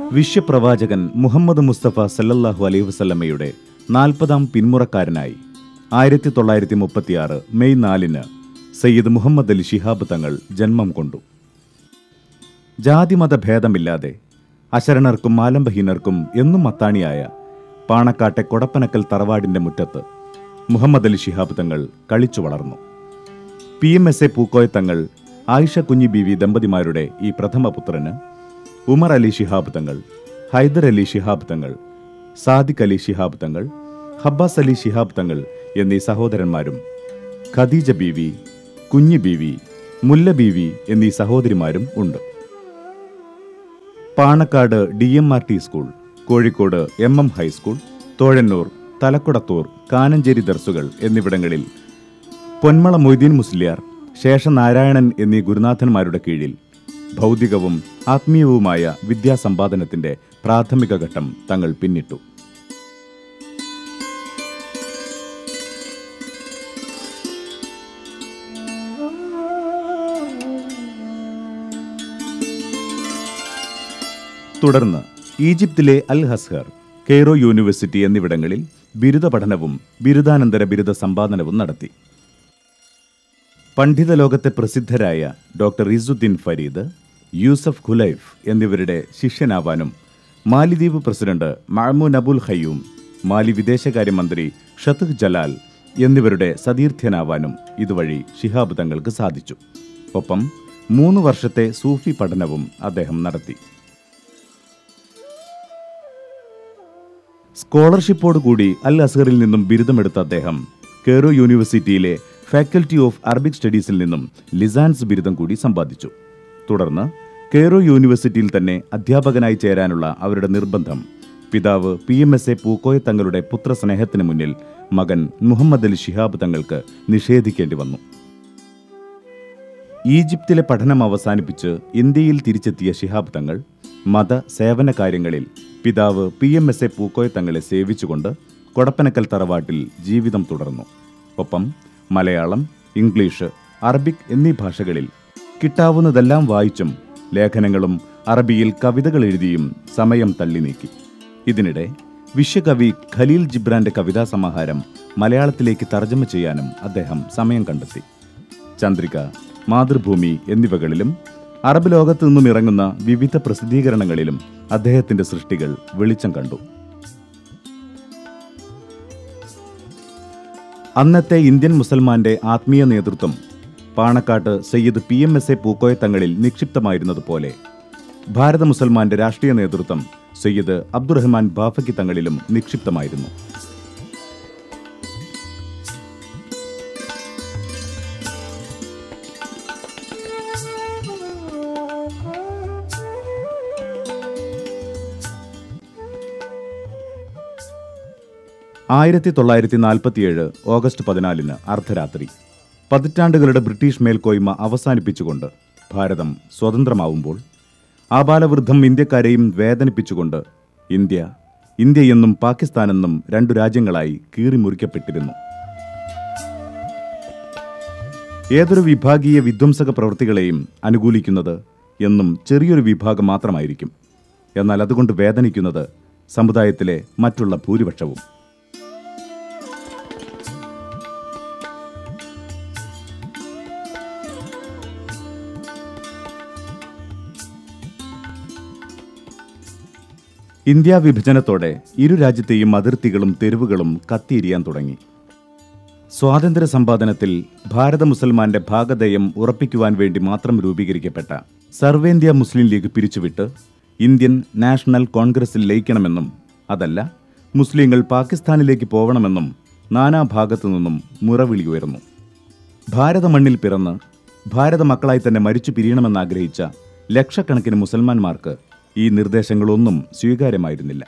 വിശ്വപ്രവാചകൻ മുഹമ്മദ് മുസ്തഫ സല്ലല്ലാഹു അലൈഹി വസല്ലമയുടെ നാൽപ്പതാം പിന്മുറക്കാരനായി ആയിരത്തി തൊള്ളായിരത്തി മുപ്പത്തിയാറ് മെയ് നാലിന് സയ്യിദ് മുഹമ്മദ് അലി ശിഹാബ് തങ്ങൾ ജന്മം കൊണ്ടു ജാതിമത ഭേദമില്ലാതെ അശരണർക്കും ആലംബഹീനർക്കും എന്നും മത്താണിയായ പാണക്കാട്ടെ കൊടപ്പനക്കൽ തറവാടിന്റെ മുറ്റത്ത് മുഹമ്മദ് അലി ശിഹാബ് തങ്ങൾ കളിച്ചു വളർന്നു P M S A Pookoya Thangal Ayisha കുഞ്ഞി ബീവി ദമ്പതിമാരുടെ ഈ പ്രഥമ പുത്രന് ഉമർ അലി ശിഹാബ് തങ്ങൾ ഹൈദർ അലി ശിഹാബ് തങ്ങൾ സാദിഖ് അലി ശിഹാബ് തങ്ങൾ ഹബ്ബാസ് അലി ശിഹാബ് തങ്ങൾ എന്നീ സഹോദരന്മാരും ഖദീജ ബീവി കുഞ്ഞി ബീവി മുല്ല ബീവി എന്നീ സഹോദരിമാരും ഉണ്ട് Panakkad D M R T school Kozhikode M M high school Thozhannur Thalakkadathur Kananchery ദർസുകൾ എന്നിവിടങ്ങളിൽ പൊന്മള മൊയ്തീൻ മുസ്ലിയാർ ശേഷനാരായണൻ എന്നീ ഗുരുനാഥന്മാരുടെ കീഴിൽ ഭൗതികവും ആത്മീയവുമായ വിദ്യാസമ്പാദനത്തിന്റെ പ്രാഥമിക ഘട്ടം തങ്ങൾ പിന്നിട്ടു തുടർന്ന് ഈജിപ്തിലെ അൽ ഹസ്ഹർ കെയ്റോ യൂണിവേഴ്സിറ്റി എന്നിവിടങ്ങളിൽ ബിരുദ പഠനവും ബിരുദാനന്തര ബിരുദ സമ്പാദനവും നടത്തി പണ്ഡിത ലോകത്തെ പ്രസിദ്ധരായ doctor Izzuddin Farid Yusuf Khulaif എന്നിവരുടെ ശിഷ്യനാവാനും മാലിദ്വീപ് പ്രസിഡന്റ് മഅമൂൻ അബുൽ ഖയ്യൂം മാലി വിദേശകാര്യമന്ത്രി ഷത്തുഖ് ജലാൽ എന്നിവരുടെ സതീർത്ഥ്യനാവാനും ഇതുവഴി ശിഹാബ് തങ്ങൾക്ക് സാധിച്ചു ഒപ്പം മൂന്ന് വർഷത്തെ സൂഫി പഠനവും അദ്ദേഹം നടത്തി സ്കോളർഷിപ്പോടുകൂടി അൽ അസ്ഹറിൽ നിന്നും ബിരുദമെടുത്ത അദ്ദേഹം കെയ്റോ യൂണിവേഴ്സിറ്റിയിലെ ഫാക്കൽറ്റി ഓഫ് അറബിക് സ്റ്റഡീസിൽ നിന്നും ലിസാൻസ് ബിരുദം കൂടി സമ്പാദിച്ചു തുടർന്ന് കെയ്റോ യൂണിവേഴ്സിറ്റിയിൽ തന്നെ അധ്യാപകനായി ചേരാനുള്ള അവരുടെ നിർബന്ധം പിതാവ് P M S A Pookoya തങ്ങളുടെ പുത്രസ്നേഹത്തിന് മുന്നിൽ മകൻ മുഹമ്മദ് അലി ശിഹാബ് തങ്ങൾക്ക് നിഷേധിക്കേണ്ടി വന്നു ഈജിപ്തിലെ പഠനം അവസാനിപ്പിച്ച് ഇന്ത്യയിൽ തിരിച്ചെത്തിയ ശിഹാബ് തങ്ങൾ മത സേവന കാര്യങ്ങളിൽ പിതാവ് P M S A Pookoya തങ്ങളെ സേവിച്ചുകൊണ്ട് കൊടപ്പനക്കൽ തറവാട്ടിൽ ജീവിതം തുടർന്നു ഒപ്പം മലയാളം ഇംഗ്ലീഷ് അറബിക് എന്നീ ഭാഷകളിൽ കിട്ടാവുന്നതെല്ലാം വായിച്ചും ലേഖനങ്ങളും അറബിയിൽ കവിതകൾ എഴുതിയും സമയം തള്ളി നീക്കി ഇതിനിടെ വിശ്വകവി ഖലീൽ ജിബ്രാന്റെ കവിതാ സമാഹാരം മലയാളത്തിലേക്ക് തർജ്ജമ ചെയ്യാനും അദ്ദേഹം സമയം കണ്ടെത്തി ചന്ദ്രിക മാതൃഭൂമി എന്നിവകളിലും അറബ് ലോകത്തു നിന്നും ഇറങ്ങുന്ന വിവിധ പ്രസിദ്ധീകരണങ്ങളിലും അദ്ദേഹത്തിന്റെ സൃഷ്ടികൾ വെളിച്ചം കണ്ടു അന്നത്തെ ഇന്ത്യൻ മുസൽമാന്റെ ആത്മീയ നേതൃത്വം Panakkad Sayyid P M S A Pookoya തങ്ങളിൽ നിക്ഷിപ്തമായിരുന്നതുപോലെ ഭാരത മുസൽമാന്റെ രാഷ്ട്രീയ നേതൃത്വം സയ്യിദ് അബ്ദുറഹ്മാൻ ബാഫക്കി തങ്ങളിലും നിക്ഷിപ്തമായിരുന്നു ആയിരത്തി തൊള്ളായിരത്തി നാൽപ്പത്തിയേഴ് ഓഗസ്റ്റ് പതിനാലിന് അർദ്ധരാത്രി പതിറ്റാണ്ടുകളുടെ ബ്രിട്ടീഷ് മേൽക്കോയ്മ അവസാനിപ്പിച്ചുകൊണ്ട് ഭാരതം സ്വതന്ത്രമാവുമ്പോൾ ആബാലവൃദ്ധം ഇന്ത്യക്കാരെയും വേദനിപ്പിച്ചുകൊണ്ട് ഇന്ത്യ ഇന്ത്യയെന്നും പാകിസ്ഥാനെന്നും രണ്ടു രാജ്യങ്ങളായി കീറിമുറിക്കപ്പെട്ടിരുന്നു ഏതൊരു വിഭാഗീയ വിധ്വംസക പ്രവൃത്തികളെയും അനുകൂലിക്കുന്നത് എന്നും ചെറിയൊരു വിഭാഗം മാത്രമായിരിക്കും എന്നാൽ അതുകൊണ്ട് വേദനിക്കുന്നത് സമുദായത്തിലെ മറ്റുള്ള ഭൂരിപക്ഷവും ഇന്ത്യ വിഭജനത്തോടെ ഇരു രാജ്യത്തെയും അതിർത്തികളും തെരുവുകളും കത്തിയിരിയാൻ തുടങ്ങി സ്വാതന്ത്ര്യ സമ്പാദനത്തിൽ ഭാരത മുസൽമാന്റെ ഭാഗധേയം ഉറപ്പിക്കുവാൻ വേണ്ടി മാത്രം രൂപീകരിക്കപ്പെട്ട സർവേന്ത്യ മുസ്ലിം ലീഗ് പിരിച്ചുവിട്ട് ഇന്ത്യൻ നാഷണൽ കോൺഗ്രസിൽ ലയിക്കണമെന്നും അതല്ല മുസ്ലിങ്ങൾ പാകിസ്ഥാനിലേക്ക് പോകണമെന്നും നാനാഭാഗത്തു നിന്നും മുറവിളി ഉയർന്നു ഭാരത മണ്ണിൽ പിറന്ന് ഭാരത മക്കളായി തന്നെ മരിച്ചു പിരിയണമെന്നാഗ്രഹിച്ച ലക്ഷക്കണക്കിന് മുസൽമാന്മാർക്ക് ഈ നിർദ്ദേശങ്ങളൊന്നും സ്വീകാര്യമായിരുന്നില്ല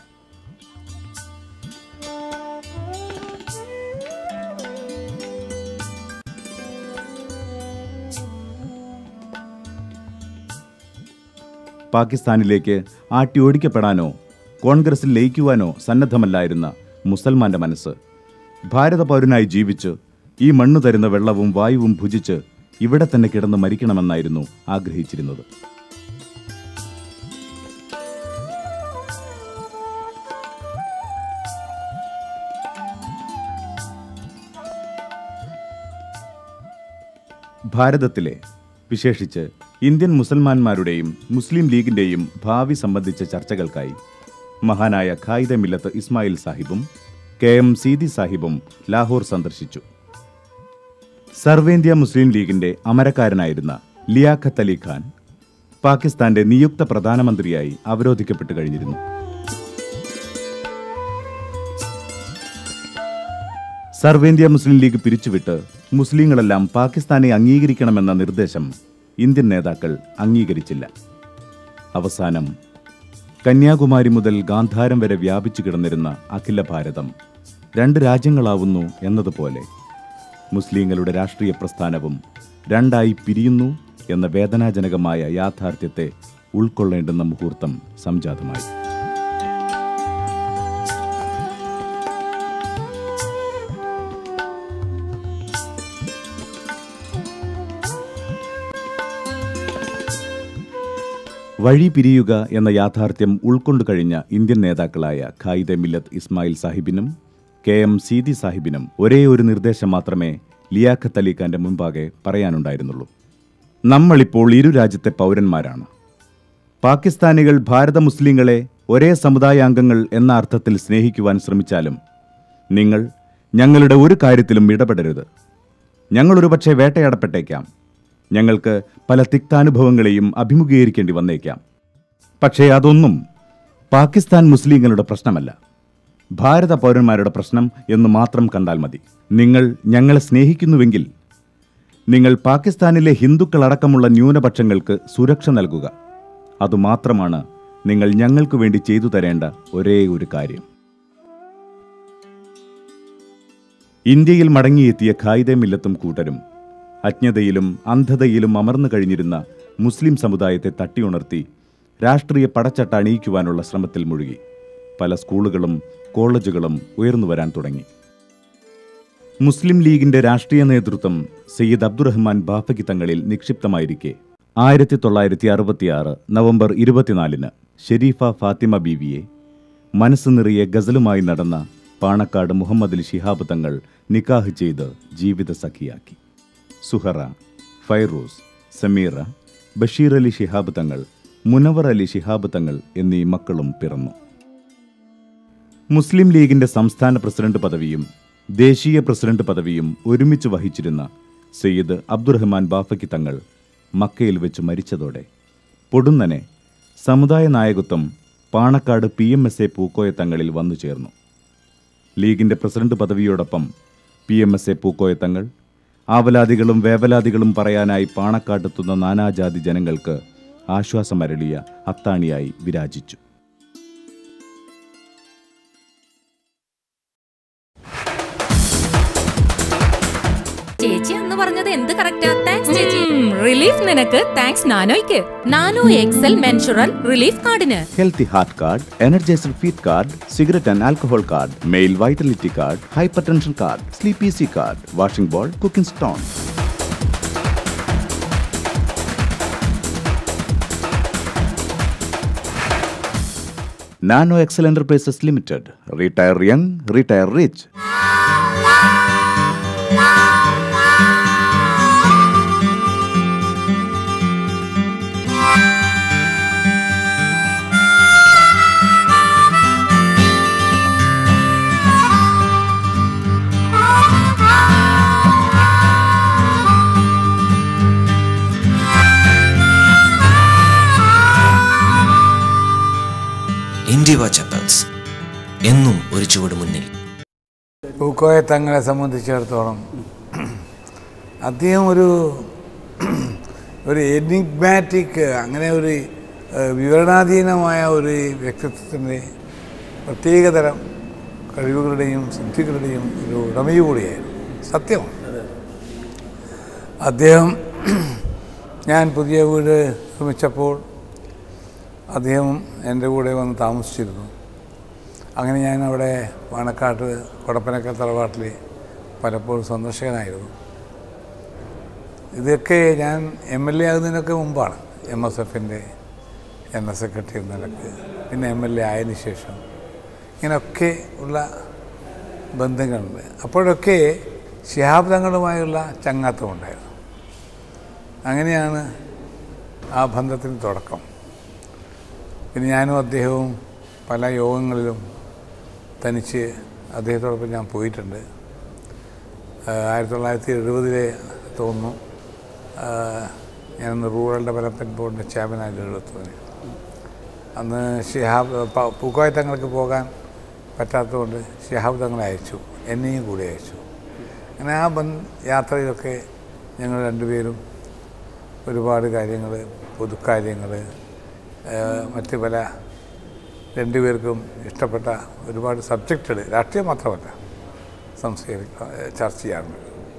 പാകിസ്ഥാനിലേക്ക് ആട്ടിയോടിക്കപ്പെടാനോ കോൺഗ്രസിൽ ലയിക്കുവാനോ സന്നദ്ധമല്ലായിരുന്ന മുസൽമാന്റെ മനസ്സ് ഭാരത പൗരനായി ജീവിച്ച് ഈ മണ്ണ് തരുന്ന വെള്ളവും വായുവും ഭുജിച്ച് ഇവിടെ തന്നെ കിടന്ന് മരിക്കണമെന്നായിരുന്നു ആഗ്രഹിച്ചിരുന്നത് ഭാരതത്തിലെ വിശേഷിച്ച് ഇന്ത്യൻ മുസൽമാന്മാരുടെയും മുസ്ലിം ലീഗിന്റെയും ഭാവി സംബന്ധിച്ച ചർച്ചകൾക്കായി മഹാനായ ഖായിദ മില്ലത്ത് ഇസ്മായിൽ സാഹിബും കെ എം സീതി സാഹിബും ലാഹോർ സന്ദർശിച്ചു സർവേന്ത്യ മുസ്ലിം ലീഗിന്റെ അമരക്കാരനായിരുന്ന ലിയാഖത്ത് അലി ഖാൻ പാകിസ്ഥാന്റെ നിയുക്ത പ്രധാനമന്ത്രിയായി അവരോധിക്കപ്പെട്ടു കഴിഞ്ഞിരുന്നു സർവേന്ത്യ മുസ്ലിം ലീഗ് പിരിച്ചുവിട്ട് മുസ്ലിങ്ങളെല്ലാം പാകിസ്ഥാനെ അംഗീകരിക്കണമെന്ന നിർദ്ദേശം ഇന്ത്യൻ നേതാക്കൾ അംഗീകരിച്ചില്ല അവസാനം കന്യാകുമാരി മുതൽ ഗാന്ധാരം വരെ വ്യാപിച്ചു കിടന്നിരുന്ന അഖില ഭാരതം രണ്ട് രാജ്യങ്ങളാവുന്നു എന്നതുപോലെ മുസ്ലിങ്ങളുടെ രാഷ്ട്രീയ പ്രസ്ഥാനവും രണ്ടായി പിരിയുന്നു എന്ന വേദനാജനകമായ യാഥാർത്ഥ്യത്തെ ഉൾക്കൊള്ളേണ്ടുന്ന മുഹൂർത്തം സംജാതമായി വഴി പിരിയുക എന്ന യാഥാർത്ഥ്യം ഉൾക്കൊണ്ടു കഴിഞ്ഞ ഇന്ത്യൻ നേതാക്കളായ ഖായിദെ മില്ലത്ത് ഇസ്മായിൽ സാഹിബിനും കെ എം സീതി സാഹിബിനും ഒരേ ഒരു നിർദ്ദേശം മാത്രമേ ലിയാഖത്ത് അലി ഖാന്റെ മുമ്പാകെ പറയാനുണ്ടായിരുന്നുള്ളൂ നമ്മളിപ്പോൾ ഇരു രാജ്യത്തെ പൗരന്മാരാണ് പാകിസ്ഥാനികൾ ഭാരത മുസ്ലിങ്ങളെ ഒരേ സമുദായാംഗങ്ങൾ എന്ന അർത്ഥത്തിൽ സ്നേഹിക്കുവാൻ ശ്രമിച്ചാലും നിങ്ങൾ ഞങ്ങളുടെ ഒരു കാര്യത്തിലും ഇടപെടരുത് ഞങ്ങളൊരു പക്ഷേ വേട്ടയാടപ്പെട്ടേക്കാം ഞങ്ങൾക്ക് പല തിക്താനുഭവങ്ങളെയും അഭിമുഖീകരിക്കേണ്ടി വന്നേക്കാം പക്ഷേ അതൊന്നും പാകിസ്ഥാൻ മുസ്ലിങ്ങളുടെ പ്രശ്നമല്ല ഭാരത പൗരന്മാരുടെ പ്രശ്നം എന്ന് മാത്രം കണ്ടാൽ മതി നിങ്ങൾ ഞങ്ങളെ സ്നേഹിക്കുന്നുവെങ്കിൽ നിങ്ങൾ പാകിസ്ഥാനിലെ ഹിന്ദുക്കളടക്കമുള്ള ന്യൂനപക്ഷങ്ങൾക്ക് സുരക്ഷ നൽകുക അതുമാത്രമാണ് നിങ്ങൾ ഞങ്ങൾക്ക് വേണ്ടി ചെയ്തു തരേണ്ട ഒരേ ഒരു കാര്യം ഇന്ത്യയിൽ മടങ്ങിയെത്തിയ ഖായിദെ മില്ലത്തും കൂട്ടരും അജ്ഞതയിലും അന്ധതയിലും അമർന്നു കഴിഞ്ഞിരുന്ന മുസ്ലിം സമുദായത്തെ തട്ടിയുണർത്തി രാഷ്ട്രീയ പടച്ചട്ട അണിയിക്കുവാനുള്ള ശ്രമത്തിൽ മുഴുകി പല സ്കൂളുകളും കോളേജുകളും ഉയർന്നു വരാൻ തുടങ്ങി മുസ്ലിം ലീഗിന്റെ രാഷ്ട്രീയ നേതൃത്വം സയ്യിദ് അബ്ദുറഹ്മാൻ ബാഫക്കി തങ്ങളിൽ നിക്ഷിപ്തമായിരിക്കെ ആയിരത്തി തൊള്ളായിരത്തി അറുപത്തിയാറ് നവംബർ ഇരുപത്തിനാലിന് ഷെരീഫ ഫാത്തിമ ബീവിയെ മനസ്സ് നിറയെ ഗസലുമായി നടന്ന പാണക്കാട് മുഹമ്മദ് അലി ശിഹാബ് തങ്ങൾ നിക്കാഹ് ചെയ്ത് ജീവിത സഖിയാക്കി സുഹറ ഫൈറൂസ് സമീറ ബഷീർ അലി ശിഹാബ് തങ്ങൾ മുനവർ അലി ശിഹാബ് തങ്ങൾ എന്നീ മക്കളും പിറന്നു മുസ്ലിം ലീഗിന്റെ സംസ്ഥാന പ്രസിഡന്റ് പദവിയും ദേശീയ പ്രസിഡന്റ് പദവിയും ഒരുമിച്ച് വഹിച്ചിരുന്ന സയ്യിദ് അബ്ദുറഹ്മാൻ ബാഫക്കി തങ്ങൾ മക്കയിൽ വെച്ച് മരിച്ചതോടെ പൊടുന്നനെ സമുദായ നായകത്വം Panakkad P M S A Pookoya തങ്ങളിൽ വന്നു ചേർന്നു ലീഗിന്റെ പ്രസിഡന്റ് പദവിയോടൊപ്പം P M S A Pookoya Thangal ആവലാദികളും വേവലാദികളും പറയാനായി പാണക്കാട്ടെത്തുന്ന നാനാജാതി ജനങ്ങൾക്ക് ആശ്വാസമരളിയ അത്താണിയായി വിരാജിച്ചു ചേച്ചി അന്ന് പറഞ്ഞത് എന്ത് കറക്റ്റാ താങ്ക്സ് ചേച്ചി റിലീഫ് നിനക്ക് താങ്ക്സ് നാനോയ്ക്ക് നാനോ എക്സൽ മെൻഷുറൽ റിലീഫ് കാർഡിന് healthy heart card energizer feet card cigarette and alcohol card male vitality card hypertension card sleep easy card washing ball cooking stone Nano Excel enterprises limited retire young retire rich ഇന്ത്യവ ചപ്പൽസ് എന്നും ഒരു ചുവട് മുന്നിൽ പൂക്കോയ തങ്ങളെ സംബന്ധിച്ചിടത്തോളം അദ്ദേഹം ഒരു ഒരു എനിഗ്മാറ്റിക് അങ്ങനെ ഒരു ഏഹ്, വിവരണാധീനമായ ഒരു വ്യക്തിത്വത്തിൻ്റെ പ്രത്യേകതരം കഴിവുകളുടെയും സിദ്ധികളുടെയും ഒരു ഉടമയും കൂടിയായിരുന്നു സത്യമാണ് അദ്ദേഹം ഞാൻ പുതിയ വീട് നിർമ്മിച്ചപ്പോൾ അദ്ദേഹം എൻ്റെ കൂടെ വന്ന് താമസിച്ചിരുന്നു അങ്ങനെ ഞാൻ അവിടെ പാണക്കാട്ട് കൊടപ്പനക്കൽ തറവാട്ടിൽ പലപ്പോഴും സന്ദർശകനായിരുന്നു ഇതൊക്കെ ഞാൻ എം എൽ എ ആകുന്നതിനൊക്കെ മുമ്പാണ് എം എസ് എഫിൻ്റെ ജനറൽ സെക്രട്ടറി എന്ന നിലക്ക് പിന്നെ എം എൽ എ ആയതിനു ശേഷം ഇങ്ങനെയൊക്കെ ഉള്ള ബന്ധങ്ങളുണ്ട് അപ്പോഴൊക്കെ ശിഹാബ് തങ്ങളുമായുള്ള ചങ്ങാത്തം ഉണ്ടായിരുന്നു അങ്ങനെയാണ് ആ ബന്ധത്തിന് തുടക്കം പിന്നെ ഞാനും അദ്ദേഹവും പല യോഗങ്ങളിലും തനിച്ച് അദ്ദേഹത്തോടൊപ്പം ഞാൻ പോയിട്ടുണ്ട് ആഹ് ആയിരത്തി തൊള്ളായിരത്തി എഴുപതിലെ തോന്നുന്നു ആഹ് ഞാനന്ന് റൂറൽ ഡെവലപ്മെൻറ്റ് ബോർഡിൻ്റെ ചെയർമാനായിട്ട് എഴുപത്തൊന്നിന് അന്ന് ഷിഹാബ് പ- പൂക്കോയ തങ്ങൾക്ക് പോകാൻ പറ്റാത്തതുകൊണ്ട് ഷിഹാബ് തങ്ങളെ അയച്ചു എന്നെയും കൂടി അയച്ചു അങ്ങനെ ആ ബന്ധ യാത്രയിലൊക്കെ ഞങ്ങൾ രണ്ടുപേരും ഒരുപാട് കാര്യങ്ങൾ പൊതുക്കാര്യങ്ങൾ മറ്റ് പല രണ്ടുപേർക്കും ഇഷ്ടപ്പെട്ട ഒരുപാട് സബ്ജക്റ്റുകൾ രാഷ്ട്രീയം മാത്രമല്ല സംസ്കരിക്കുക ചർച്ച ചെയ്യാറുണ്ട്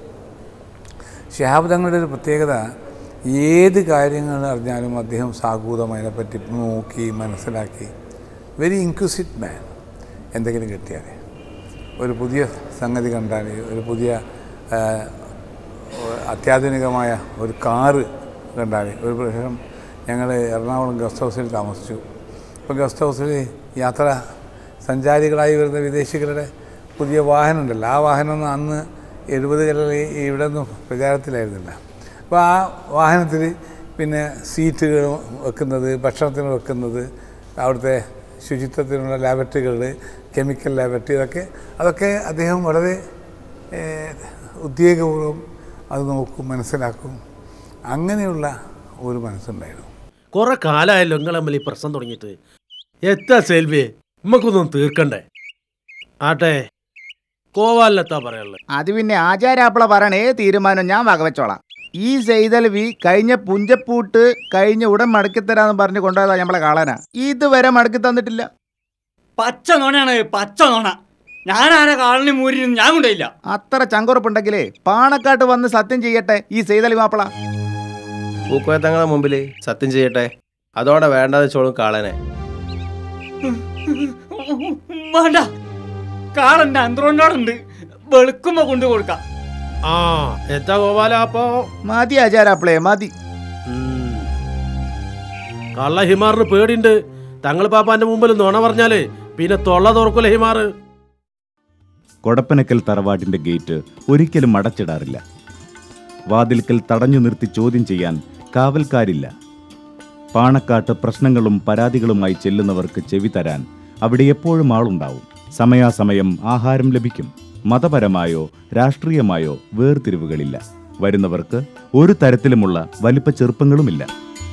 ഷിഹാബ് തങ്ങളുടെ ഒരു പ്രത്യേകത ഏത് കാര്യങ്ങൾ അറിഞ്ഞാലും അദ്ദേഹം സാഗൂതം അതിനെപ്പറ്റി നോക്കി മനസ്സിലാക്കി വെരി ഇൻക്യൂസിറ്റ് മാൻ എന്തെങ്കിലും കിട്ടിയാൽ ഒരു പുതിയ സംഗതി കണ്ടാൽ ഒരു പുതിയ ആ, അത്യാധുനികമായ ഒരു കാറ് കണ്ടാൽ ഒരു പ്രാവശ്യം ഞങ്ങൾ എറണാകുളം ഗസ്റ്റ് ഹൗസിൽ താമസിച്ചു അപ്പോൾ ഗസ്റ്റ് ഹൗസിൽ യാത്ര സഞ്ചാരികളായി വരുന്ന വിദേശികളുടെ പുതിയ വാഹനം ഉണ്ടല്ലോ ആ വാഹനമൊന്നും അന്ന് എഴുപതുകളിൽ ഇവിടെ ഒന്നും പ്രചാരത്തിലായിരുന്നില്ല അപ്പോൾ ആ വാഹനത്തിൽ പിന്നെ സീറ്റുകൾ വെക്കുന്നത് ഭക്ഷണത്തിന് വെക്കുന്നത് അവിടുത്തെ ശുചിത്വത്തിനുള്ള ലാബറട്ടറികൾ കെമിക്കൽ ലാബറട്ടറി ഇതൊക്കെ അതൊക്കെ അദ്ദേഹം വളരെ ഏഹ്, ഉദ്വേഗപൂർവ്വം അത് നോക്കും മനസ്സിലാക്കും അങ്ങനെയുള്ള ഒരു മനസ്സുണ്ടായിരുന്നു കുറെ കാലമായല്ലോ നിങ്ങൾ തമ്മിൽ ഈ പ്രശ്നം തുടങ്ങിയിട്ട് എത്താ സെൽവി നമുക്കൊന്നും തീർക്കണ്ടേ ആട്ടെ കോവാലിനെത്താ പറയാനുള്ളത് അത് പിന്നെ ആചാരാപ്പിള പറയണേ തീരുമാനം ഞാൻ വകവെച്ചോളാം ഈ ചെയ്തൽവി കഴിഞ്ഞ പുഞ്ചപ്പൂട്ട് കഴിഞ്ഞ ഉടൻ മടക്കിത്തരാന്ന് പറഞ്ഞ് കൊണ്ടുപോയതാ നമ്മളെ കാളാനാ ഇതുവരെ മടക്കി തന്നിട്ടില്ല പച്ച നോണയാണ് പച്ച നോണ ഞാൻ ആരെ കാളിന് മൂരിന്ന് ഞാൻ കൊണ്ടില്ല അത്ര ചങ്കുറപ്പുണ്ടെങ്കിലേ പാണക്കാട്ട് വന്ന് സത്യം ചെയ്യട്ടെ ഈ ചെയ്തലി മാപ്പിള പൂക്കോയത്തങ്ങളെ മുമ്പിൽ സത്യം ചെയ്യട്ടെ അതോടെ വേണ്ടത് ചോളും കാളനെ വേണ്ട കാളന്റെ അന്ത്രോണ്ടോടുണ്ട് വെളുക്കുമ്പോ കൊണ്ടു കൊടുക്കാം ആ എത്താ ഗോപാല അപ്പോ മതി ആചാരാപ്പിളേ മതി ഉം. കള്ള ഹിമാറിന് പേടിണ്ട് തങ്ങൾ പാപ്പാന്റെ മുമ്പിൽ നുണ പറഞ്ഞാല് പിന്നെ തൊള്ള തുറക്കൂല ഹിമാറ് കൊടപ്പനക്കൽ തറവാട്ടിന്റെ ഗേറ്റ് ഒരിക്കലും അടച്ചിടാറില്ല വാതിൽക്കൽ തടഞ്ഞു നിർത്തി ചോദ്യം ചെയ്യാൻ കാവൽക്കാരില്ല പാണക്കാട്ട് പ്രശ്നങ്ങളും പരാതികളുമായി ചെല്ലുന്നവർക്ക് ചെവി തരാൻ അവിടെ എപ്പോഴും ആളുണ്ടാവും സമയാസമയം ആഹാരം ലഭിക്കും മതപരമായോ രാഷ്ട്രീയമായോ വേർതിരിവുകളില്ല വരുന്നവർക്ക് ഒരു തരത്തിലുമുള്ള വലിപ്പ ചെറുപ്പങ്ങളുമില്ല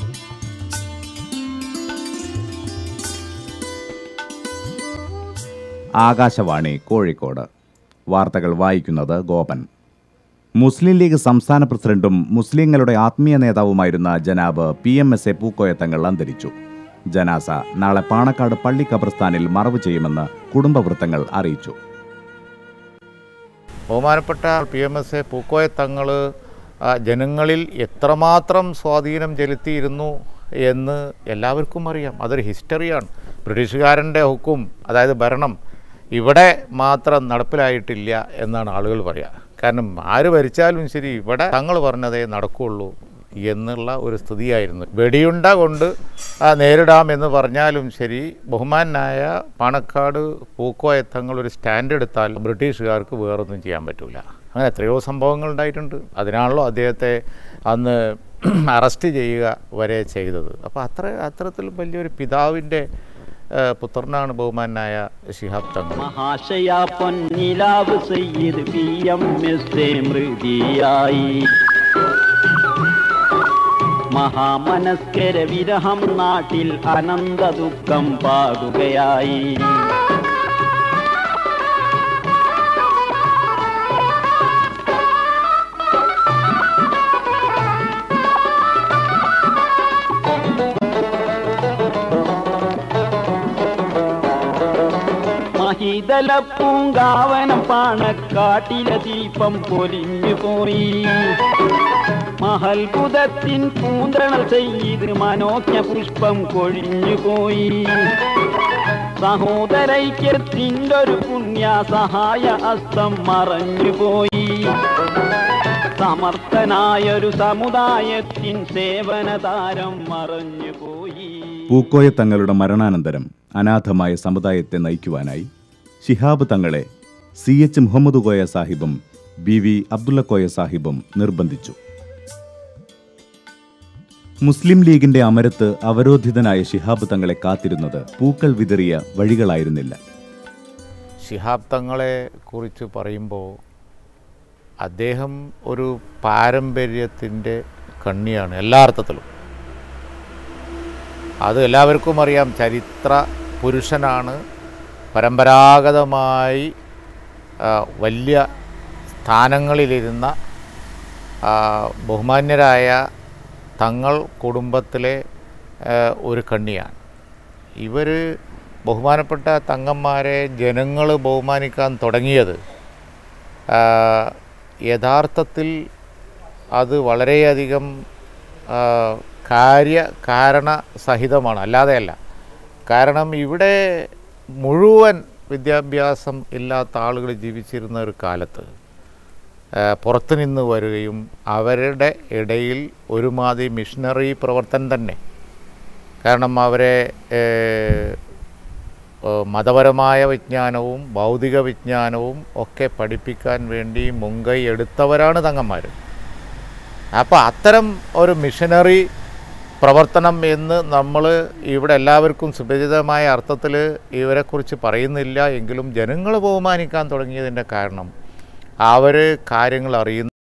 ആകാശവാണി കോഴിക്കോട് വാർത്തകൾ വായിക്കുന്നത് ഗോപൻ മുസ്ലിം ലീഗ് സംസ്ഥാന പ്രസിഡന്റും മുസ്ലിങ്ങളുടെ ആത്മീയ നേതാവുമായിരുന്ന ജനാബ് P M S A Pookoya Thangal അന്തരിച്ചു ജനാസ നാളെ പാണക്കാട് പള്ളി ഖബർസ്ഥാനിൽ മറവ് ചെയ്യുമെന്ന് കുടുംബവൃത്തങ്ങൾ അറിയിച്ചു ബഹുമാനപ്പെട്ട P M S A Pookoya Thangal ജനങ്ങളിൽ എത്രമാത്രം സ്വാധീനം ചെലുത്തിയിരുന്നു എന്ന് എല്ലാവർക്കും അറിയാം അതൊരു ഹിസ്റ്ററിയാണ് ബ്രിട്ടീഷുകാരൻ്റെ ഹുക്കും അതായത് ഭരണം ഇവിടെ മാത്രം നടപ്പിലായിട്ടില്ല എന്നാണ് ആളുകൾ പറയുക കാരണം ആര് ഭരിച്ചാലും ശരി ഇവിടെ തങ്ങൾ പറഞ്ഞതേ നടക്കുകയുള്ളൂ എന്നുള്ള ഒരു സ്ഥിതിയായിരുന്നു വെടിയുണ്ട കൊണ്ട് ആ, നേരിടാം എന്ന് പറഞ്ഞാലും ശരി ബഹുമാനായ പാണക്കാട് പൂക്കോയ തങ്ങൾ ഒരു സ്റ്റാൻഡ് എടുത്താൽ ബ്രിട്ടീഷുകാർക്ക് വേറൊന്നും ചെയ്യാൻ പറ്റില്ല അങ്ങനെ എത്രയോ സംഭവങ്ങൾ ഉണ്ടായിട്ടുണ്ട് അതിനാണല്ലോ അദ്ദേഹത്തെ അന്ന് അറസ്റ്റ് ചെയ്യുക വരെ ചെയ്തത് അപ്പോൾ അത്ര അത്തരത്തിൽ വലിയൊരു പിതാവിൻ്റെ ആ, പുത്രനാണ് ബഹുമാനായ ശിഹാബ് തങ്ങൾ മഹാശയ പൊന്നിലാവ് സയ്യിദ് പി എം എസ് മൃതിയായി മഹാമനസ്കര വിരഹം നാട്ടിൽ അനന്ത ദുഃഖം പാകുകയായി മഹിതല പൂങ്കാവനം പാണക്കാട്ടിലെ ദീപം പൊലിഞ്ഞു പോയി മഹൽബുധത്തിൻ പൂന്തണൽ ചെയ്ത് മനോജ്ഞ പുഷ്പം കൊഴിഞ്ഞു പോയി സഹോദരൈക്യത്തിൻ്റെ ഒരു പുണ്യ സഹായ അസ്തം മറഞ്ഞു പോയി സമർത്ഥനായൊരു സമുദായത്തിൻ സേവനതാരം മറഞ്ഞു പോയി പൂക്കോയ തങ്ങളുടെ മരണാനന്തരം അനാഥമായ സമുദായത്തെ നയിക്കുവാനായി ശിഹാബ് തങ്ങളെ സി എച്ച് മുഹമ്മദ് കോയ സാഹിബും ബി വി അബ്ദുള്ള കോയ സാഹിബും നിർബന്ധിച്ചു മുസ്ലിം ലീഗിന്റെ അമരത്ത് അവരോധിതനായ ശിഹാബ് തങ്ങളെ കാത്തിരുന്നത് പൂക്കൾ വിതറിയ വഴികളായിരുന്നില്ല ശിഹാബ് തങ്ങളെ കുറിച്ച് പറയുമ്പോൾ അദ്ദേഹം ഒരു പാരമ്പര്യത്തിൻ്റെ കണ്ണിയാണ് എല്ലാ അർത്ഥത്തിലും അത് എല്ലാവർക്കും അറിയാം ചരിത്ര പുരുഷനാണ് പരമ്പരാഗതമായി ആ, വലിയ സ്ഥാനങ്ങളിലിരുന്ന ആ, ബഹുമാന്യരായ തങ്ങൾ കുടുംബത്തിലെ ആ, ഒരു കണ്ണിയാണ് ഇവർ ബഹുമാനപ്പെട്ട തങ്ങന്മാരെ ജനങ്ങൾ ബഹുമാനിക്കാൻ തുടങ്ങിയത് ആ, യഥാർത്ഥത്തിൽ അത് വളരെയധികം ആ, കാര്യ കാരണ സഹിതമാണ് അല്ലാതെയല്ല കാരണം ഇവിടെ മുഴുവൻ വിദ്യാഭ്യാസം ഇല്ലാത്ത ആളുകൾ ജീവിച്ചിരുന്ന ഒരു കാലത്ത് ആ, പുറത്തു നിന്ന് വരികയും അവരുടെ ഇടയിൽ ഒരുമാതിരി മിഷണറി പ്രവർത്തനം തന്നെ കാരണം അവരെ ഏഹ്, ഏഹ്, മതപരമായ വിജ്ഞാനവും ഭൗതിക വിജ്ഞാനവും ഒക്കെ പഠിപ്പിക്കാൻ വേണ്ടി മുൻകൈ എടുത്തവരാണ് തങ്ങന്മാർ അപ്പോൾ അത്തരം ഒരു മിഷനറി പ്രവർത്തനം എന്ന് നമ്മൾ ഇവിടെ എല്ലാവർക്കും സുപരിചിതമായ അർത്ഥത്തിൽ ഇവരെക്കുറിച്ച് പറയുന്നില്ല എങ്കിലും ജനങ്ങൾ ബഹുമാനിക്കാൻ തുടങ്ങിയതിൻ്റെ കാരണം അവർ കാര്യങ്ങൾ അറിയുന്നു